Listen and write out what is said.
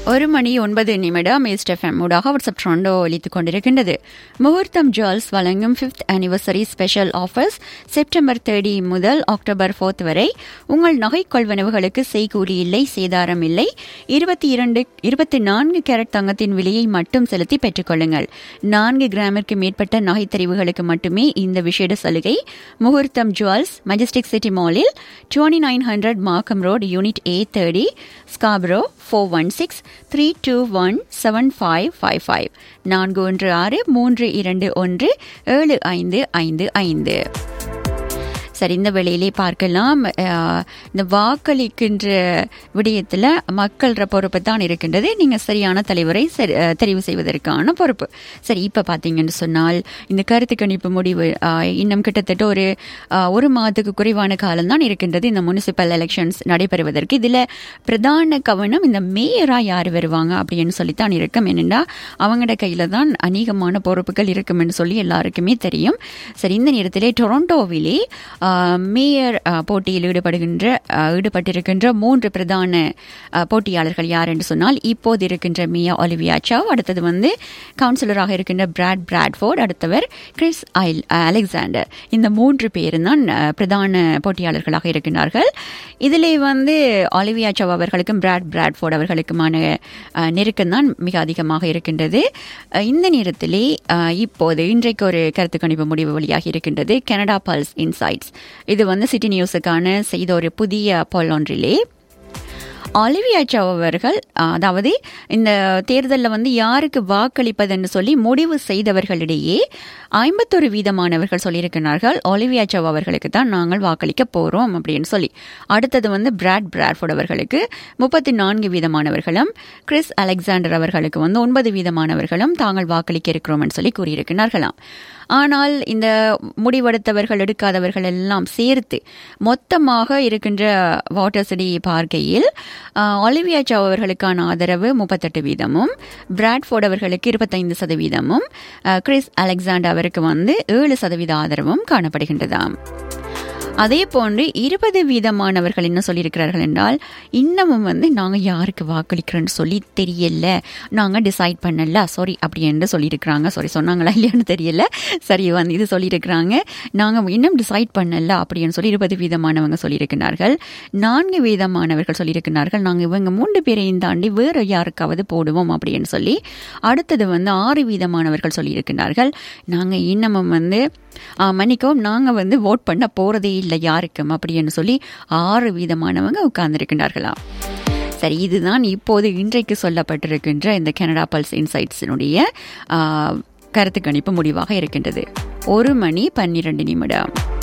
ஒரு மணி ஒன்பது நிமிடம் ஈஸ்ட் எஃப்எம் ஊடாக வாட்ஸ்அப் ட்ரோண்டோ ஒலித்துக் கொண்டிருக்கின்றது முகூர்த்தம் ஜுவல்ஸ் வழங்கும் fifth anniversary special offers September thirty முதல் அக்டோபர் ஃபோர்த் வரை உங்கள் நகை கொள்வனவுகளுக்கு செய்கூலி இல்லை சேதாரம் இல்லை இருபத்தி இரண்டு இருபத்தி நான்கு கேரட் தங்கத்தின் விலையை மட்டும் செலுத்தி பெற்றுக்கொள்ளுங்கள் நான்கு கிராமிற்கு மேற்பட்ட நகை தெரிவுகளுக்கு மட்டுமே இந்த விசேட சலுகை முகூர்த்தம் ஜுவல்ஸ் மஜஸ்டிக் சிட்டி மாலில் twenty nine hundred Markham road unit A thirty Scarborough four one six three two one seven five five five நான்கு ஒன்று ஆறு மூன்று இரண்டு ஒன்று ஏழு ஐந்து ஐந்து ஐந்து சரி இந்த வேளையிலே பார்க்கலாம் அஹ், இந்த வாக்களிக்கின்ற விடயத்தில் மக்கள்ற பொறுப்பு தான் இருக்கின்றது நீங்கள் சரியான தலைவரை சரி- அஹ், தெரிவு செய்வதற்கான பொறுப்பு சரி இப்போ பார்த்தீங்கன்னு சொன்னால் இந்த கருத்து கணிப்பு முடிவு அஹ், இன்னும் கிட்டத்தட்ட ஒரு அஹ், ஒரு மாதத்துக்கு குறைவான காலம்தான் இருக்கின்றது இந்த முனிசிபல் எலெக்ஷன்ஸ் நடைபெறுவதற்கு இதில் பிரதான கவனம் இந்த மேயராக யார் வருவாங்க அப்படின்னு சொல்லித்தான் இருக்கும் என்னென்னா அவங்களோட கையில் தான் அநேகமான பொறுப்புகள் இருக்கும்னு சொல்லி எல்லாருக்குமே தெரியும் சரி இந்த நேரத்திலே டொரண்டோவிலே ஆஹ், மேயர் ஆஹ், போட்டியில் ஈடுபடுகின்ற ஆஹ், ஈடுபட்டிருக்கின்ற மூன்று பிரதான ஆஹ், போட்டியாளர்கள் யார் என்று சொன்னால் இப்போது இருக்கின்ற மியா ஒலிவியா சாவ் அடுத்தது வந்து கவுன்சிலராக இருக்கின்ற பிராட் பிராட்ஃபோர்ட் அடுத்தவர் கிறிஸ் ஐல் அலெக்சாண்டர் இந்த மூன்று பேரும் தான் ஆஹ், பிரதான போட்டியாளர்களாக இருக்கின்றார்கள் இதிலே வந்து ஒலிவியா சாவ் அவர்களுக்கும் பிராட் பிராட்ஃபோர்ட் அவர்களுக்குமான ஆஹ், நெருக்கம் தான் மிக அதிகமாக இருக்கின்றது ஆஹ், இந்த நேரத்திலே ஆஹ், இப்போது இன்றைக்கு ஒரு கருத்து கணிப்பு முடிவு வெளியாகி இருக்கின்றது கனடா பல்ஸ் இன்சைட்ஸ் இது வந்து சிட்டி நியூஸுக்கான செய்த ஒரு புதிய போல் ஒன்றிலே ஒலிவியா சாவ் அவர்கள் அஹ், அதாவது இந்த தேர்தலில் வந்து யாருக்கு வாக்களிப்பதுன்னு சொல்லி முடிவு செய்தவர்களிடையே ஐம்பத்தொரு வீதமானவர்கள் சொல்லியிருக்கிறார்கள் ஒலிவியா சாவ் அவர்களுக்கு தான் நாங்கள் வாக்களிக்க போகிறோம் அப்படின்னு சொல்லி அடுத்தது வந்து பிராட் பிராட்ஃபோர்ட் அவர்களுக்கு முப்பத்தி நான்கு வீதமானவர்களும் கிறிஸ் அலெக்சாண்டர் அவர்களுக்கு வந்து ஒன்பது வீதமானவர்களும் தாங்கள் வாக்களிக்க இருக்கிறோம்னு சொல்லி கூறியிருக்கிறார்களாம் ஆனால் இந்த முடிவெடுத்தவர்கள் எடுக்காதவர்கள் எல்லாம் சேர்த்து மொத்தமாக இருக்கின்ற வாட்டர்ஸடி பார்க்கையில் ஆஹ், ஒலிவியா சாவ் அவர்களுக்கான ஆதரவு முப்பத்தெட்டு வீதமும் பிராட்ஃபோர்ட் அவர்களுக்கு இருபத்தைந்து சதவீதமும் ஆஹ், கிறிஸ் அலெக்சாண்டர் அவருக்கு வந்து ஏழு சதவீத ஆதரவும் காணப்படுகின்றதாம் அதே போன்று இருபது வீதமானவர்கள் என்ன சொல்லியிருக்கிறார்கள் என்றால் இன்னமும் வந்து நாங்கள் யாருக்கு வாக்களிக்கிறோன்னு சொல்லி தெரியல நாங்கள் டிசைட் பண்ணல சாரி அப்படி என்று சொல்லியிருக்கிறாங்க சாரி சொன்னாங்களா இல்லையான்னு தெரியல சரி வந்து இது சொல்லியிருக்கிறாங்க நாங்கள் இன்னும் டிசைட் பண்ணல அப்படின்னு சொல்லி இருபது வீதமானவங்க சொல்லியிருக்கிறார்கள் நான்கு வீதமானவர்கள் சொல்லியிருக்கிறார்கள் நாங்கள் இவங்க மூன்று பேரையும் தாண்டி வேறு யாருக்காவது போடுவோம் அப்படின்னு சொல்லி அடுத்தது வந்து ஆறு வீதமானவர்கள் சொல்லியிருக்கிறார்கள் நாங்கள் இன்னமும் வந்து ஆ, மன்னிக்கவும் நாங்கள் வந்து ஓட் பண்ண போகிறதே இல்லை யாருக்கும் அப்படின்னு சொல்லி ஆறு வீதமானவங்க உட்கார்ந்துருக்கின்றார்களாம் சரி இதுதான் இப்போது இன்றைக்கு சொல்லப்பட்டிருக்கின்ற இந்த கனடா பல்ஸ் இன்சைட்ஸினுடைய ஆ, கருத்து கணிப்பு முடிவாக இருக்கின்றது ஒரு மணி பன்னிரண்டு நிமிடம்